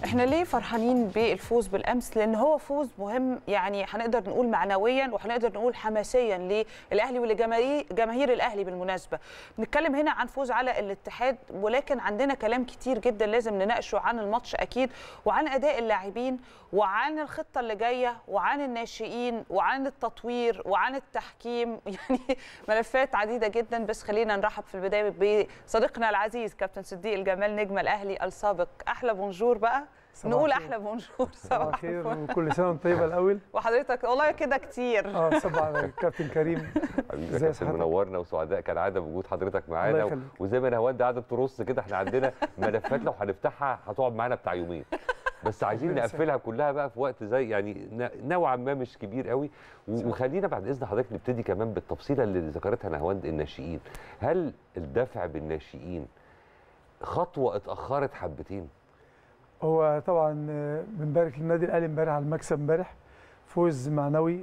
احنا ليه فرحانين بالفوز بالامس لان هو فوز مهم يعني هنقدر نقول معنويا وهنقدر نقول حماسيا للاهلي ولجماهير جماهير الاهلي بالمناسبه بنتكلم هنا عن فوز على الاتحاد ولكن عندنا كلام كتير جدا لازم نناقشه عن الماتش اكيد وعن اداء اللاعبين وعن الخطه اللي جايه وعن الناشئين وعن التطوير وعن التحكيم يعني ملفات عديده جدا بس خلينا نرحب في البدايه بصديقنا العزيز كابتن صديق الجمال نجم الاهلي السابق احلى بونجور بقى نقول احلى بونجور صباح الخير وكل سنه وانت طيبه الاول وحضرتك والله كده كتير اه صباح على الكابتن كريم حبيبي يا كابتن منورنا وسعداء كالعاده بوجود حضرتك معانا و... وزي ما نهوان قاعده ترص كده احنا عندنا ملفات لو هنفتحها هتقعد معانا بتاع يومين بس عايزين نقفلها كلها بقى في وقت زي يعني نوعا ما مش كبير قوي وخلينا بعد اذن حضرتك نبتدي كمان بالتفصيله اللي ذكرتها نهواند الناشئين هل الدفع بالناشئين خطوه اتاخرت حبتين هو طبعا بنبارك للنادي الاهلي امبارح على المكسب امبارح فوز معنوي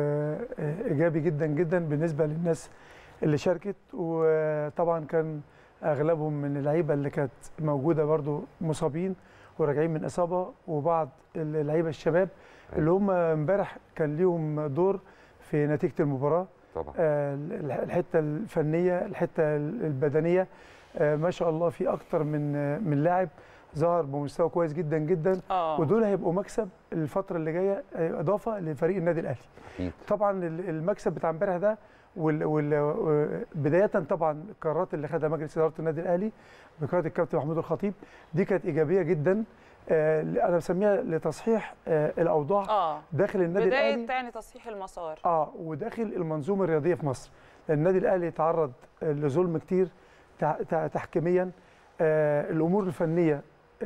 وايجابي جدا جدا بالنسبه للناس اللي شاركت وطبعا كان اغلبهم من اللعيبه اللي كانت موجوده برضو مصابين وراجعين من اصابه وبعض اللعيبه الشباب اللي هم امبارح كان ليهم دور في نتيجه المباراه طبعا الحته الفنيه الحته البدنيه ما شاء الله في اكتر من من لاعب ظهر بمستوى كويس جدا جدا أوه. ودول هيبقوا مكسب الفتره اللي جايه اضافه لفريق النادي الاهلي أكيد. طبعا المكسب بتاع امبارح ده وال... وال... بدايه طبعا القرارات اللي خدها مجلس اداره النادي الاهلي بقياده الكابتن محمود الخطيب دي كانت ايجابيه جدا آه انا بسميها لتصحيح آه الاوضاع آه. داخل النادي بداية الاهلي بدايه يعني تصحيح المسار اه وداخل المنظومه الرياضيه في مصر النادي الاهلي تعرض لظلم كتير تحكيميا آه الامور الفنيه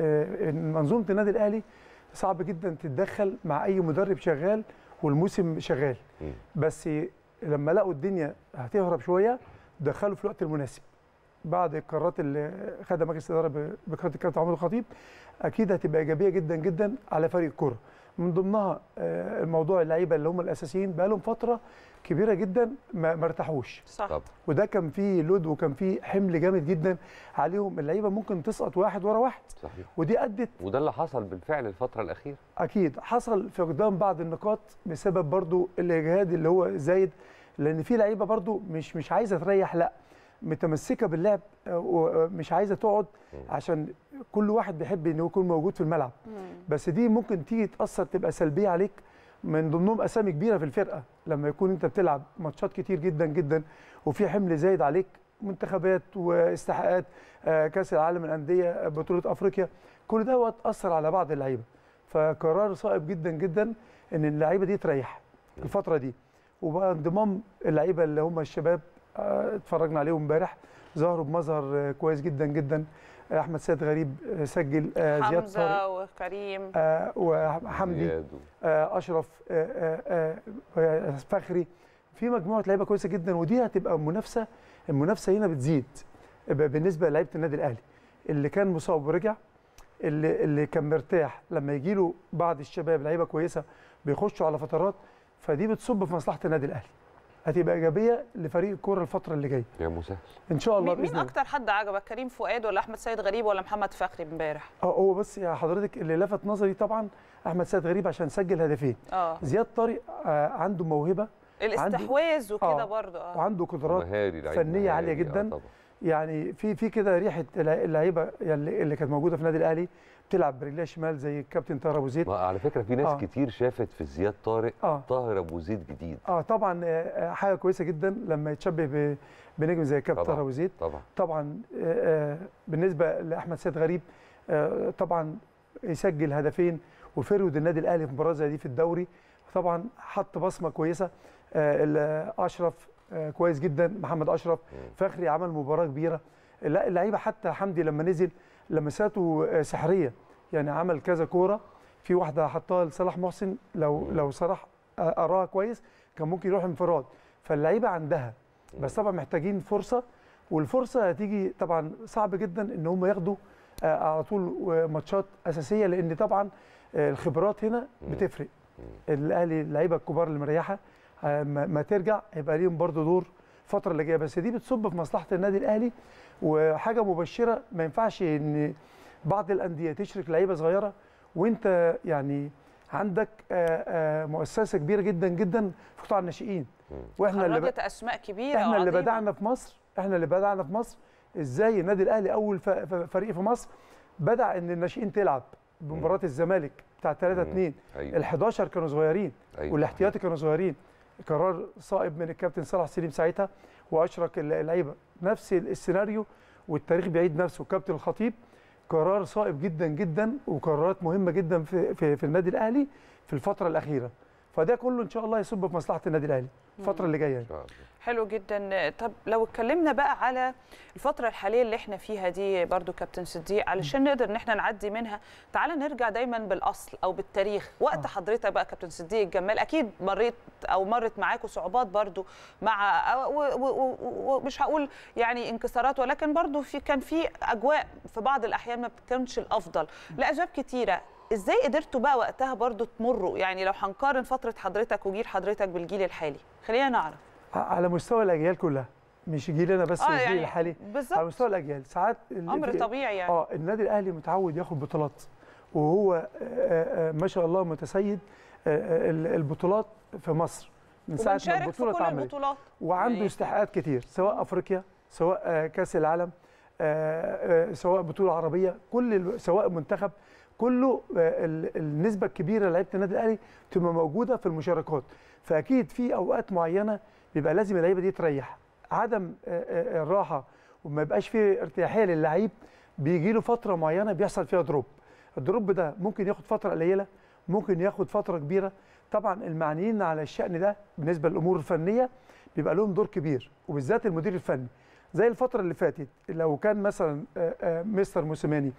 منظومه النادي الاهلي صعب جدا تتدخل مع اي مدرب شغال والموسم شغال بس لما لقوا الدنيا هتهرب شويه دخلوا في الوقت المناسب بعد القرارات اللي خدها مجلس الاداره بقياده الكابتن محمود الخطيب اكيد هتبقى ايجابيه جدا جدا على فريق الكره من ضمنها الموضوع اللعيبه اللي هم الاساسيين بقى لهم فتره كبيره جدا ما ارتاحوش صح طب. وده كان فيه لود وكان فيه حمل جامد جدا عليهم اللعيبه ممكن تسقط واحد ورا واحد صحيح ودي ادت وده اللي حصل بالفعل الفتره الاخيره اكيد حصل فقدان بعض النقاط بسبب برضو الاجهاد اللي هو زايد لان في لعيبه برضو مش مش عايزه تريح لا متمسكه باللعب ومش عايزه تقعد عشان كل واحد بيحب انه يكون موجود في الملعب بس دي ممكن تيجي تاثر تبقى سلبيه عليك من ضمنهم اسامي كبيره في الفرقه لما يكون انت بتلعب ماتشات كتير جدا جدا وفي حمل زايد عليك منتخبات واستحقاقات كاس العالم الانديه بطوله افريقيا كل ده اثر على بعض اللعيبه فقرار صائب جدا جدا ان اللعيبه دي تريح الفتره دي وبقى انضمام اللعيبه اللي هم الشباب اتفرجنا عليهم امبارح ظهروا بمظهر كويس جدا جدا احمد سيد غريب سجل زياد حمزه وكريم وحمدي اشرف فخري في مجموعه لعيبه كويسه جدا ودي هتبقى منافسه المنافسه هنا بتزيد بالنسبه لعيبه النادي الاهلي اللي كان مصاب ورجع اللي اللي كان مرتاح لما يجي له بعض الشباب لعيبه كويسه بيخشوا على فترات فدي بتصب في مصلحه النادي الاهلي هتبقى ايجابيه لفريق الكوره الفتره اللي جايه يا مسهل ان شاء الله مين باذن الله اكتر حد عجبك كريم فؤاد ولا احمد سيد غريب ولا محمد فخري امبارح هو بس يا حضرتك اللي لفت نظري طبعا احمد سيد غريب عشان سجل هدفين اه زياد طارق آه عنده موهبه الاستحواذ وكده آه برضه اه وعنده قدرات مهاري فنيه عاليه جدا آه طبعا. يعني في في كده ريحه اللعيبه يعني اللي كانت موجوده في النادي الاهلي بتلعب برجليها شمال زي الكابتن طاهر ابو زيد على فكره في ناس آه. آه. كتير شافت في زياد طارق آه. طاهر ابو زيد جديد اه طبعا آه حاجه كويسه جدا لما يتشبه بنجم زي الكابتن طاهر ابو زيد طبعا طبعا آه بالنسبه لاحمد سيد غريب آه طبعا يسجل هدفين وفرود النادي الاهلي في مباراه زي دي في الدوري طبعا حط بصمه كويسه آه اشرف آه كويس جدا محمد اشرف فخري عمل مباراه كبيره لا اللعيبه حتى حمدي لما نزل لمساته آه سحريه يعني عمل كذا كوره في واحده حطها لصلاح محسن لو لو صلاح قراها كويس كان ممكن يروح انفراد فاللعيبه عندها بس طبعا محتاجين فرصه والفرصه هتيجي طبعا صعب جدا ان هم ياخدوا على طول ماتشات اساسيه لان طبعا الخبرات هنا بتفرق الاهلي اللعيبه الكبار اللي مريحه ما ترجع هيبقى ليهم برضو دور الفتره اللي جايه بس دي بتصب في مصلحه النادي الاهلي وحاجه مبشره ما ينفعش ان بعض الانديه تشرك لعيبه صغيره وانت يعني عندك مؤسسه كبيره جدا جدا في قطاع الناشئين واحنا اللي ب... اسماء كبيره احنا اللي بدانا في مصر احنا اللي بدانا في مصر ازاي النادي الاهلي اول فريق في مصر بدا ان الناشئين تلعب بمباراه الزمالك بتاع 3 2 ال 11 كانوا صغيرين أيوة. والاحتياطي كانوا صغيرين قرار صائب من الكابتن صلاح سليم ساعتها واشرك اللعيبه نفس السيناريو والتاريخ بيعيد نفسه كابتن الخطيب قرار صائب جدا جدا وقرارات مهمه جدا في في, في النادي الاهلي في الفتره الاخيره فده كله ان شاء الله يصب في مصلحه النادي الاهلي الفتره اللي جايه حلو جدا طب لو اتكلمنا بقى على الفتره الحاليه اللي احنا فيها دي برضو كابتن صديق علشان نقدر ان احنا نعدي منها تعال نرجع دايما بالاصل او بالتاريخ وقت آه. حضرتك بقى كابتن صديق الجمال اكيد مريت او مرت معاكم صعوبات برضو مع ومش هقول يعني انكسارات ولكن برضو في كان في اجواء في بعض الاحيان ما بتكونش الافضل لاسباب كتيره ازاي قدرتوا بقى وقتها برضو تمروا يعني لو هنقارن فتره حضرتك وجيل حضرتك بالجيل الحالي خلينا نعرف على مستوى الاجيال كلها مش جيل انا بس آه الجيل يعني الحالي بالظبط على مستوى الاجيال ساعات امر طبيعي يعني اه النادي الاهلي متعود ياخد بطولات وهو آآ آآ ما شاء الله متسيد البطولات في مصر من ساعه ما البطوله اتعملت وعنده يعني استحقاقات كتير سواء افريقيا سواء كاس العالم سواء بطوله عربيه كل سواء منتخب كله النسبه الكبيره لعيبه النادي الاهلي تبقى موجوده في المشاركات فاكيد في اوقات معينه بيبقى لازم اللعيبه دي تريح عدم الراحه وما يبقاش فيه ارتياحيه للعيب بيجي له فتره معينه بيحصل فيها دروب الدروب ده ممكن ياخد فتره قليله ممكن ياخد فتره كبيره طبعا المعنيين على الشان ده بالنسبه للامور الفنيه بيبقى لهم دور كبير وبالذات المدير الفني زي الفتره اللي فاتت لو كان مثلا مستر موسيماني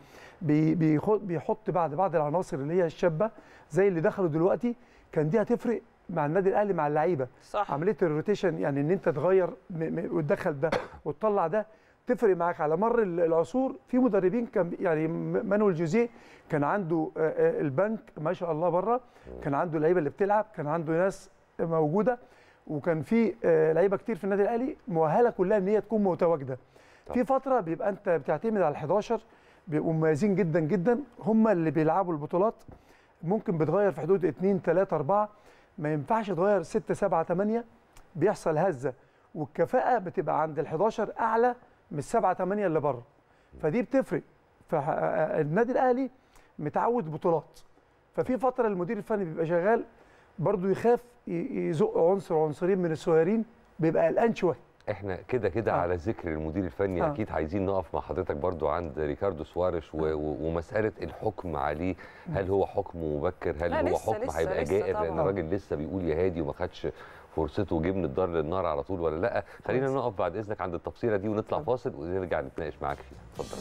بيحط بعد بعض العناصر اللي هي الشابه زي اللي دخلوا دلوقتي كان دي هتفرق مع النادي الاهلي مع اللعيبه صح. عمليه الروتيشن يعني ان انت تغير وتدخل ده وتطلع ده تفرق معاك على مر العصور في مدربين كان يعني مانويل جوزيه كان عنده البنك ما شاء الله بره كان عنده اللعيبه اللي بتلعب كان عنده ناس موجوده وكان في لعيبه كتير في النادي الاهلي مؤهله كلها ان هي تكون متواجده في فتره بيبقى انت بتعتمد على ال11 بيبقوا مميزين جدا جدا هم اللي بيلعبوا البطولات ممكن بتغير في حدود 2 3 4 ما ينفعش تغير 6 7 8 بيحصل هزه والكفاءه بتبقى عند ال11 اعلى من السبعة 8 اللي بره فدي بتفرق فالنادي الاهلي متعود بطولات ففي فتره المدير الفني بيبقى شغال برضه يخاف يزق عنصر عنصرين من الصغيرين بيبقى قلقان شويه احنا كده كده آه. على ذكر المدير الفني آه. اكيد عايزين نقف مع حضرتك برضو عند ريكاردو سوارش و... و... ومساله الحكم عليه هل هو حكم مبكر هل هو لسه حكم لسه هيبقى لسه جائر طبعا. لان الراجل لسه بيقول يا هادي وما خدش فرصته وجه من الدار للنار على طول ولا لا خلينا كويس. نقف بعد اذنك عند التفصيله دي ونطلع فاصل ونرجع نتناقش معاك فيها اتفضل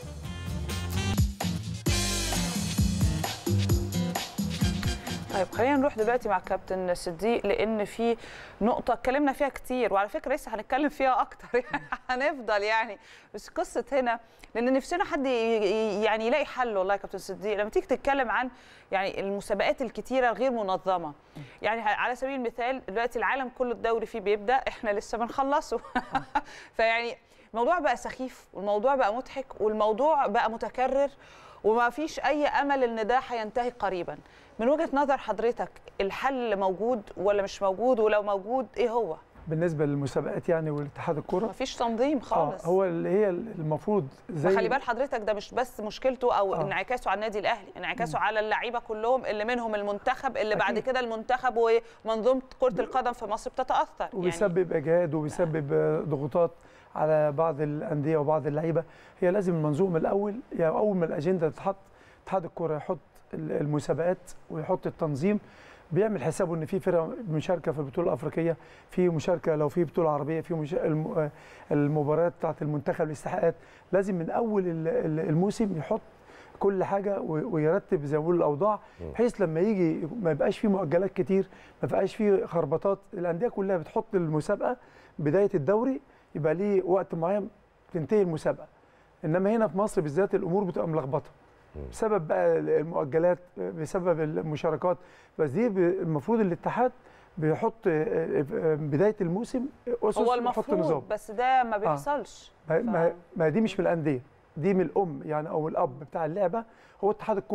طيب خلينا نروح دلوقتي مع كابتن صديق لان في نقطه اتكلمنا فيها كتير وعلى فكره لسه هنتكلم فيها اكتر يعني هنفضل يعني بس قصه هنا لان نفسنا حد ي- ي- يعني يلاقي حل والله يا كابتن صديق لما تيجي تتكلم عن يعني المسابقات الكتيره الغير منظمه يعني على سبيل المثال دلوقتي العالم كله الدوري فيه بيبدا احنا لسه بنخلصه فيعني الموضوع بقى سخيف والموضوع بقى مضحك والموضوع بقى متكرر وما فيش اي امل ان ده هينتهي قريبا من وجهه نظر حضرتك الحل موجود ولا مش موجود ولو موجود ايه هو بالنسبه للمسابقات يعني والاتحاد الكره ما فيش تنظيم خالص آه هو اللي هي المفروض زي خلي بال حضرتك ده مش بس مشكلته او آه. انعكاسه على النادي الاهلي انعكاسه على اللعيبه كلهم اللي منهم المنتخب اللي بعد أكيد. كده المنتخب ومنظومه كره القدم في مصر بتتاثر يعني وبيسبب اجهاد وبيسبب آه، ضغوطات على بعض الانديه وبعض اللعيبه هي لازم المنظومه الاول يعني اول ما الاجنده تتحط اتحاد الكره يحط ال- المسابقات ويحط التنظيم بيعمل حسابه ان في فرق مشاركه في البطوله الافريقيه في مشاركه لو في بطوله عربيه في مش... الم... آه، المباريات بتاعت المنتخب الاستحقاقات لازم من اول ال- ال- الموسم يحط كل حاجه و- ويرتب زي ما بيقولوا الاوضاع بحيث لما يجي ما يبقاش فيه مؤجلات كتير ما يبقاش فيه خربطات الانديه كلها بتحط المسابقه بدايه الدوري يبقى ليه وقت معين تنتهي المسابقه انما هنا في مصر بالذات الامور بتبقى ملخبطه بسبب بقى المؤجلات بسبب المشاركات بس دي ب- المفروض الاتحاد بيحط آه، آه، بدايه الموسم اسس هو ويحط نظام المفروض بس ده ما بيحصلش ما, ف- ما, ما دي مش من الانديه دي من الام يعني او الاب بتاع اللعبه هو اتحاد الكوره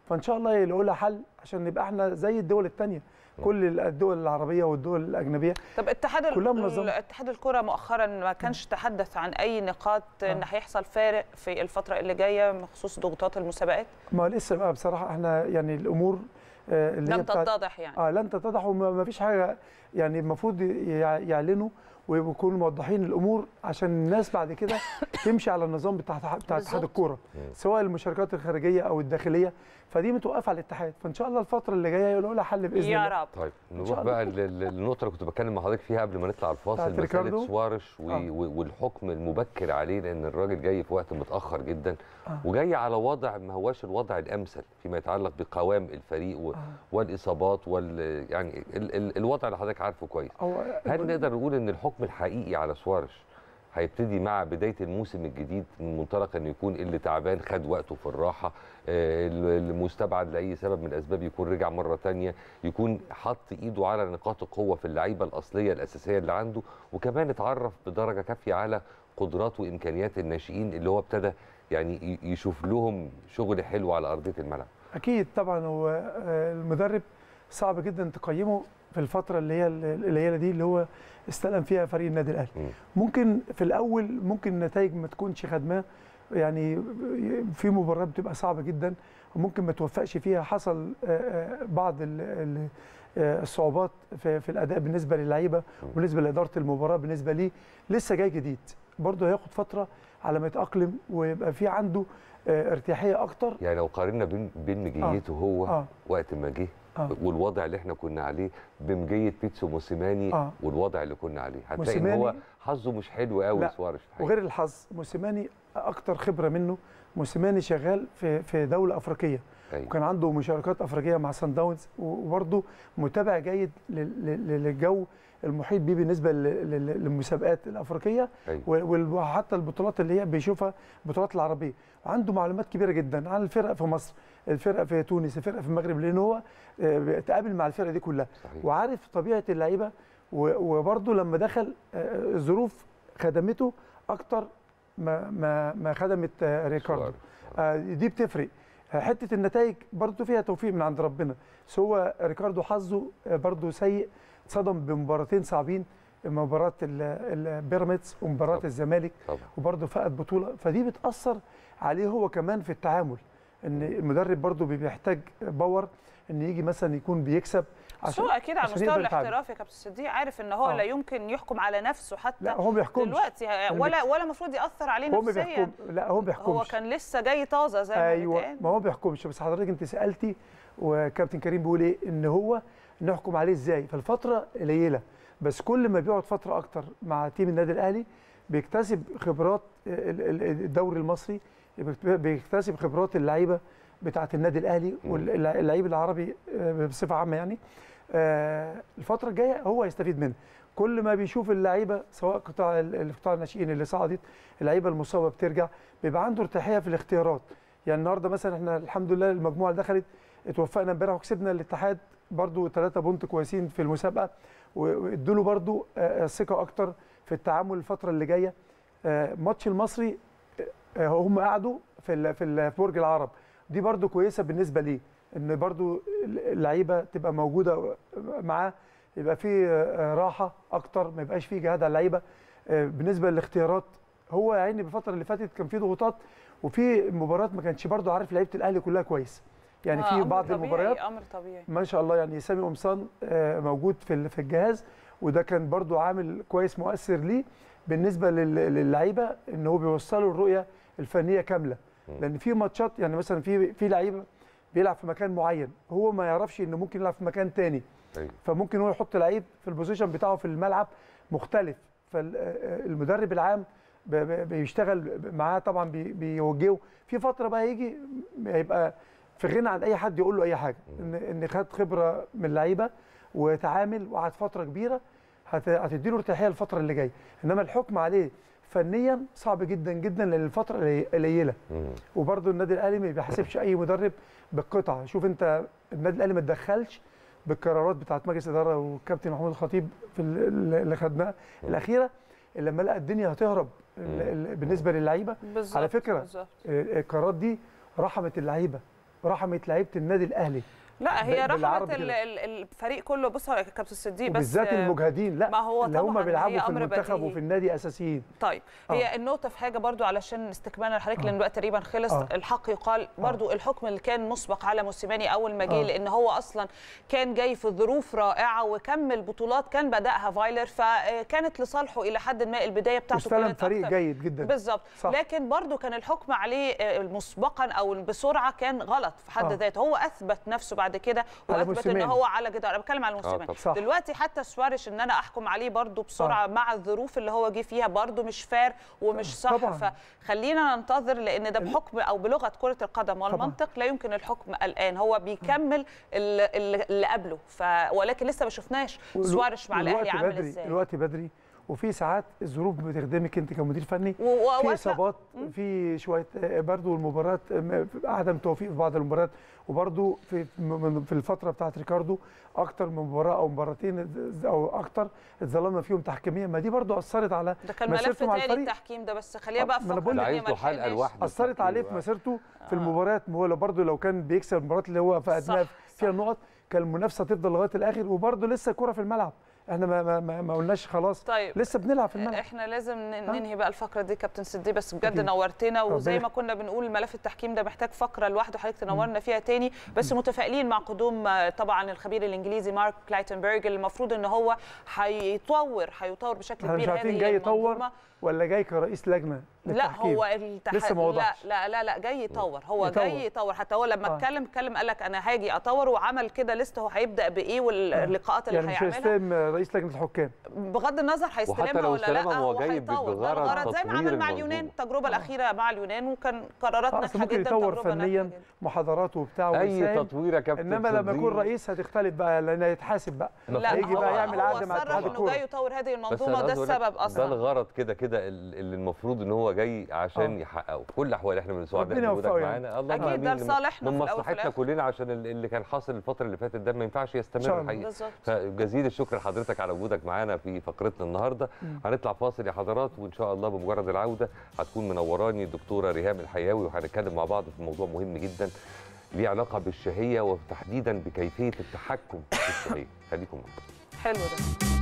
فان شاء الله يلاقوا لها حل عشان نبقى احنا زي الدول الثانيه كل الدول العربيه والدول الاجنبيه طب اتحاد اتحاد الكره مؤخرا ما كانش تحدث عن اي نقاط آه. ان هيحصل فارق في الفتره اللي جايه بخصوص ضغوطات المسابقات ما لسه بقى بصراحه احنا يعني الامور اللي لم تتضح يعني اه لن تتضح وما فيش حاجه يعني المفروض يعلنوا ويكونوا موضحين الامور عشان الناس بعد كده تمشي على النظام بتاع بتاع اتحاد الكوره سواء المشاركات الخارجيه او الداخليه فدي متوقفه على الاتحاد فان شاء الله الفتره اللي جايه يقولوا لها حل باذن يا الله رب طيب نروح بقى للنقطه اللي كنت بتكلم مع حضرتك فيها قبل ما نطلع الفاصل مساله سوارش و... آه. والحكم المبكر عليه لان الراجل جاي في وقت متاخر جدا آه. وجاي على وضع ما هواش الوضع الامثل فيما يتعلق بقوام الفريق و... آه. والاصابات وال يعني ال... ال... الوضع اللي حضرتك عارفه كويس هل نقدر نقول ان الحكم الحقيقي على سوارش هيبتدي مع بدايه الموسم الجديد من منطلق انه يكون اللي تعبان خد وقته في الراحه المستبعد لاي سبب من الاسباب يكون رجع مره ثانيه يكون حط ايده على نقاط القوه في اللعيبه الاصليه الاساسيه اللي عنده وكمان اتعرف بدرجه كافيه على قدرات وامكانيات الناشئين اللي هو ابتدى يعني يشوف لهم شغل حلو على ارضيه الملعب اكيد طبعا هو المدرب صعب جدا تقيمه في الفترة اللي هي القليلة دي اللي هو استلم فيها فريق النادي الأهلي. ممكن في الأول ممكن النتائج ما تكونش خدماه يعني في مباراة بتبقى صعبة جدا وممكن ما توفقش فيها حصل بعض الصعوبات في الأداء بالنسبة للعيبة وبالنسبة لإدارة المباراة بالنسبة ليه لسه جاي جديد برضه هياخد فترة على ما يتأقلم ويبقى في عنده ارتياحية أكتر يعني لو قارنا بين بين مجيته آه. هو آه. وقت ما جه آه. والوضع اللي احنا كنا عليه بمجيه بيتسو موسيماني آه. والوضع اللي كنا عليه هتلاقي ان هو حظه مش حلو قوي سوارش وغير الحظ موسيماني اكتر خبره منه موسيماني شغال في في دوله افريقيه أيوة. وكان عنده مشاركات افريقيه مع سان داونز وبرده متابع جيد للجو المحيط بيه بالنسبه للمسابقات الافريقيه أيوة. وحتى البطولات اللي هي بيشوفها البطولات العربيه وعنده معلومات كبيره جدا عن الفرق في مصر الفرق في تونس الفرق في المغرب لان هو تقابل مع الفرق دي كلها صحيح. وعارف طبيعه اللعيبه وبرده لما دخل الظروف خدمته اكتر ما ما ما خدمت ريكاردو دي بتفرق حته النتائج برضه فيها توفيق من عند ربنا بس هو ريكاردو حظه برضه سيء اتصدم بمباراتين صعبين مباراه البيراميدز ومباراه الزمالك وبرضه فقد بطوله فدي بتاثر عليه هو كمان في التعامل ان المدرب برضه بيحتاج باور ان يجي مثلا يكون بيكسب عشان هو اكيد على مستوى الاحتراف يا كابتن صديق عارف ان هو آه. لا يمكن يحكم على نفسه حتى لا هو ما بيحكمش دلوقتي ولا ولا المفروض ياثر عليه هو نفسيا بيحكم لا هو ما بيحكمش هو كان لسه جاي طازه زي ما ايوه ما هو ما بيحكمش بس حضرتك انت سالتي وكابتن كريم بيقول ايه ان هو نحكم عليه ازاي فالفتره قليله بس كل ما بيقعد فتره اكتر مع تيم النادي الاهلي بيكتسب خبرات الدوري المصري بيكتسب خبرات اللعيبه بتاعه النادي الاهلي واللعيب العربي بصفه عامه يعني الفتره الجايه هو هيستفيد منها كل ما بيشوف اللعيبه سواء قطاع القطاع الناشئين اللي صعدت اللعيبه المصابه بترجع بيبقى عنده ارتياحيه في الاختيارات يعني النهارده مثلا احنا الحمد لله المجموعه اللي دخلت اتوفقنا امبارح وكسبنا الاتحاد برضو ثلاثة بونت كويسين في المسابقه وادوا له برضو ثقه اكتر في التعامل الفتره اللي جايه ماتش المصري هم قعدوا في في برج العرب دي برضو كويسه بالنسبه ليه ان برضو اللعيبه تبقى موجوده معاه يبقى في راحه اكتر ما يبقاش في جهاد على اللعيبه بالنسبه للاختيارات هو يا عيني بالفتره اللي فاتت كان في ضغوطات وفي مباريات ما كانش برضو عارف لعيبه الاهلي كلها كويس يعني في بعض المباريات امر طبيعي ما شاء الله يعني سامي قمصان موجود في في الجهاز وده كان برضو عامل كويس مؤثر ليه بالنسبه للعيبه ان هو بيوصلوا الرؤيه الفنيه كامله لان في ماتشات يعني مثلا في في لعيبه بيلعب في مكان معين هو ما يعرفش انه ممكن يلعب في مكان تاني فممكن هو يحط لعيب في البوزيشن بتاعه في الملعب مختلف فالمدرب العام بيشتغل معاه طبعا بيوجهه في فتره بقى يجي هيبقى في غنى عن اي حد يقول له اي حاجه ان ان خد خبره من اللعيبه وتعامل وقعد فتره كبيره هتدي له ارتياحيه الفتره اللي جايه انما الحكم عليه فنيا صعب جدا جدا لان الفتره قليله وبرده النادي الاهلي ما بيحاسبش اي مدرب بالقطعه شوف انت النادي الاهلي ما تدخلش بالقرارات بتاعت مجلس الاداره والكابتن محمود الخطيب في اللي خدناها الاخيره لما لقى الدنيا هتهرب بالنسبه للعيبه على فكره القرارات دي رحمت اللعيبه رحمت لعيبه النادي الاهلي لا هي رحمت بالعربي ال- كده. ال- الفريق كله بص يا كابتن صديق بس وبالذات المجهدين لا ما هو اللي هم طبعاً بيلعبوا هي في أمر المنتخب بديهي. وفي النادي اساسيين طيب آه. هي النقطة في حاجة برضو علشان استكمالا لحضرتك لأن الوقت تقريبا خلص آه. الحق يقال برضو الحكم اللي كان مسبق على موسيماني أول ما جه آه. لأن هو أصلا كان جاي في ظروف رائعة وكمل بطولات كان بدأها فايلر فكانت لصالحه إلى حد ما البداية بتاعته واستلم كانت فريق أكتر. جيد جدا بالظبط صح. لكن برضو كان الحكم عليه آه، مسبقا او بسرعه كان غلط في حد آه. ذاته هو اثبت نفسه بعد كده على واثبت ان موسيماني. هو على جدار انا بتكلم على موسيماني طبعا. صح. دلوقتي حتى سواريش ان انا احكم عليه برضو بسرعه مع الظروف اللي هو جه فيها برضو مش فار ومش صح طبعاً. فخلينا ننتظر لان ده بحكم او بلغه كره القدم والمنطق لا يمكن الحكم الان هو بيكمل اللي, اللي اللي قبله ف ولكن لسه ما شفناش والو- سواريش مع الاهلي والوقت عامل بدري ازاي الوقت بدري وفي ساعات الظروف بتخدمك انت كمدير فني و- و- في وأسمع- اصابات في شويه آه، برضو المباريات آه، عدم توفيق في بعض المباريات وبرضو في من- في الفتره بتاعت ريكاردو اكتر من مباراه او مباراتين او اكتر اتظلمنا فيهم تحكيميا ما دي برضو اثرت على ده كان ملف مسيرته مع تاني الفريق. التحكيم ده بس خلينا بقى آه، ما أنا في بقول فقرة ده تانية عايز ما له حلقه لحقناش. لوحده اثرت التحكيم عليه في بقى. مسيرته في المباريات ما هو لو برضه لو كان بيكسب المباريات اللي هو فقدناها صح، فيها صح. النقط كان المنافسه تفضل لغايه الاخر وبرضه لسه كره في الملعب احنا ما ما, ما, ما قلناش خلاص طيب لسه بنلعب في الملعب احنا لازم ن- ها؟ ننهي بقى الفقره دي كابتن سدي بس بجد أكيد. نورتنا وزي ربنا ما كنا بنقول ملف التحكيم ده محتاج فقره لوحده حضرتك تنورنا فيها تاني بس متفائلين مع قدوم آه، طبعا الخبير الانجليزي مارك كلايتنبرج اللي المفروض ان هو هيطور هيطور بشكل احنا مش كبير عارفين هذه جاي يطور المنظومة. ولا جاي كرئيس لجنه لا للتحكيم؟ هو التح... لسه ما لا وضحش. لا لا لا جاي يطور هو يطور. جاي يطور حتى هو لما آه. اتكلم اتكلم قال لك انا هاجي اطور وعمل كده لسه هو هيبدا بايه واللقاءات اللي يعني مش هيعملها هيستلم رئيس لجنه الحكام بغض النظر هيستلمها لو ولا لا استلمها هو جاي هيطور. ده بغرض الغرض زي ما تطوير عمل مع المنظومة. اليونان التجربه الاخيره مع اليونان وكان قرارات اصل ناجحه ممكن جدا يطور تجربة ناجحة فنيا جداً. محاضراته وبتاع اي ويساهم. تطوير يا كابتن انما لما يكون صدقني. رئيس هتختلف بقى لان هيتحاسب بقى لا، هيجي هو بقى يعمل هو عقد مع صرح اتحاد انه الكوره جاي يطور هذه بس المنظومه أنا ده قصدي أقول لك السبب ده اصلا الغرض كده كده ال- اللي المفروض ان هو جاي عشان آه. يحققه في كل الاحوال احنا من سعداء ربنا بوجودك يوفقه يعني. معانا الله أكيد ده آمين. لصالحنا من في الأول وفي مصلحتنا الآخر. كلنا عشان ال- اللي كان حاصل الفتره اللي فاتت ده ما ينفعش شاء يستمر الله. الحقيقه بالظبط فجزيل الشكر لحضرتك على وجودك معانا في فقرتنا النهارده هنطلع فاصل يا حضرات وان شاء الله بمجرد العوده هتكون منوراني الدكتوره ريهام الحياوي وهنتكلم مع بعض في موضوع مهم جدا ليه علاقه بالشهيه وتحديدا بكيفيه التحكم في الشهيه خليكم معانا حلو ده